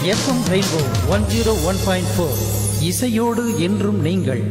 FM rainbow one zero one point four இசையோடு என்றும் நீங்கள்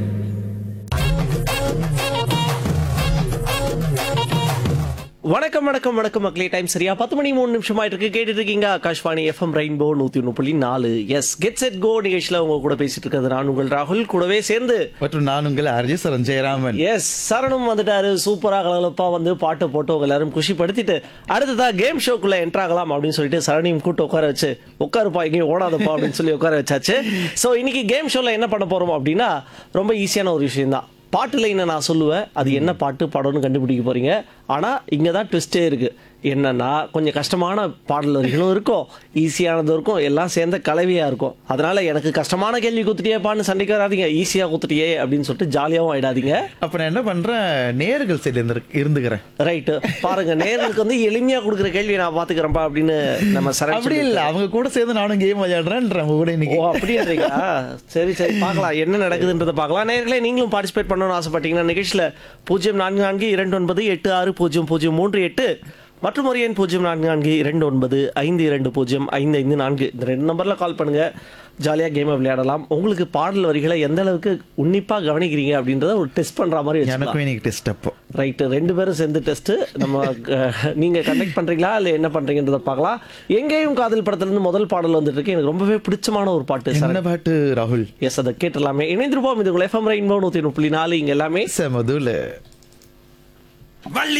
வணக்கம் வணக்கம் வணக்கம் மக்களே டைம் சரியா பத்து மணி மூணு நிமிஷம் ஆயிட்டு இருக்கு கேட்டுட்டு இருக்கீங்க ஆகாஷ்வாணி எஃப்எம் ரெயின்போ நூத்தி ஒன்று புள்ளி நாலு எஸ் கெட் செட் கோ நிகழ்ச்சியில் உங்க கூட பேசிட்டு இருக்கிறது நான் உங்கள் ராகுல் கூடவே சேர்ந்து மற்றும் நான் உங்கள் அர்ஜி சரண் ஜெயராமன் எஸ் சரணம் வந்துட்டாரு சூப்பரா கலகலப்பா வந்து பாட்டு போட்டு உங்க எல்லாரும் குஷிப்படுத்திட்டு அடுத்ததா கேம் ஷோக்குள்ள என்ட்ரு ஆகலாம் அப்படின்னு சொல்லிட்டு சரணியும் கூட்டு உட்கார வச்சு உட்காருப்பா எங்கேயும் ஓடாதப்பா அப்படின்னு சொல்லி உட்கார வச்சாச்சு ஸோ இன்னைக்கு கேம் ஷோல என்ன பண்ண போறோம் அப்படின்னா ரொம்ப ஈஸியான ஒரு விஷயம் தான் பாட்டு லைனை நான் சொல்லுவேன் அது என்ன பாட்டு பாடணும்னு கண்டுபிடிக்க போறீங்க ஆனா இங்க தான் ட்விஸ்டே இருக்கு என்னன்னா கொஞ்சம் கஷ்டமான பாடல் வரிகளும் இருக்கும் ஈஸியானதும் இருக்கும் எல்லாம் சேர்ந்த கலவையா இருக்கும் அதனால எனக்கு கஷ்டமான கேள்வி குத்துட்டியேப்பான்னு சண்டைக்கு வராதீங்க ஈஸியா குத்துட்டியே அப்படின்னு சொல்லிட்டு ஜாலியாகவும் ஆயிடாதீங்க அப்ப நான் என்ன பண்றேன் நேர்கள் சைடு இருந்து இருந்துக்கிறேன் ரைட்டு பாருங்க நேர்களுக்கு வந்து எளிமையா கொடுக்குற கேள்வி நான் பாத்துக்கிறேன்ப்பா அப்படின்னு நம்ம சரண் அப்படி இல்ல அவங்க கூட சேர்ந்து நானும் கேம் விளையாடுறேன் உங்க கூட ஓ இன்னைக்கு அப்படியா சரி சரி பார்க்கலாம் என்ன நடக்குதுன்றதை பார்க்கலாம் நேர்களே நீங்களும் பார்ட்டிசிபேட் பண்ணணும்னு ஆசைப்பட்டீங்கன்னா நிகழ்ச்சியில் பூஜ்ஜியம் நான்கு நான்கு இரண்டு ஒன்பது எட்டு ஆறு பூஜ்ஜியம் பூஜ்ஜியம் மூன்று எட்டு மற்றும் ஒரு எண் பூஜ்ஜியம் நான்கு நான்கு இரண்டு ஒன்பது ஐந்து இரண்டு பூஜ்ஜியம் ஐந்து ஐந்து நான்கு இந்த ரெண்டு நம்பரில் கால் பண்ணுங்க ஜாலியாக கேமை விளையாடலாம் உங்களுக்கு பாடல் வரிகளை எந்த அளவுக்கு உன்னிப்பாக கவனிக்கிறீங்க அப்படின்றத ஒரு டெஸ்ட் பண்ணுற மாதிரி வச்சுக்கலாம் எனக்கும் இன்னைக்கு டெஸ்ட் அப்போ ரைட்டு ரெண்டு பேரும் சேர்ந்து டெஸ்ட் நம்ம அஹ், நீங்க கண்டக்ட் பண்றீங்களா இல்ல என்ன பண்றீங்கன்றத பார்க்கலாம் எங்கேயும் காதல் படத்துல இருந்து முதல் பாடல் வந்துட்டு இருக்கு எனக்கு ரொம்பவே பிடிச்சமான ஒரு பாட்டு சார் என்ன பாட்டு ராகுல் எஸ் அதை கேட்டலாமே இணைந்திருப்போம் இது உங்கள் எஃப்எம் ரெயின்போ நூத்தி புள்ளி நாலு இங்க எல்லாமே செமதுல வள்ளி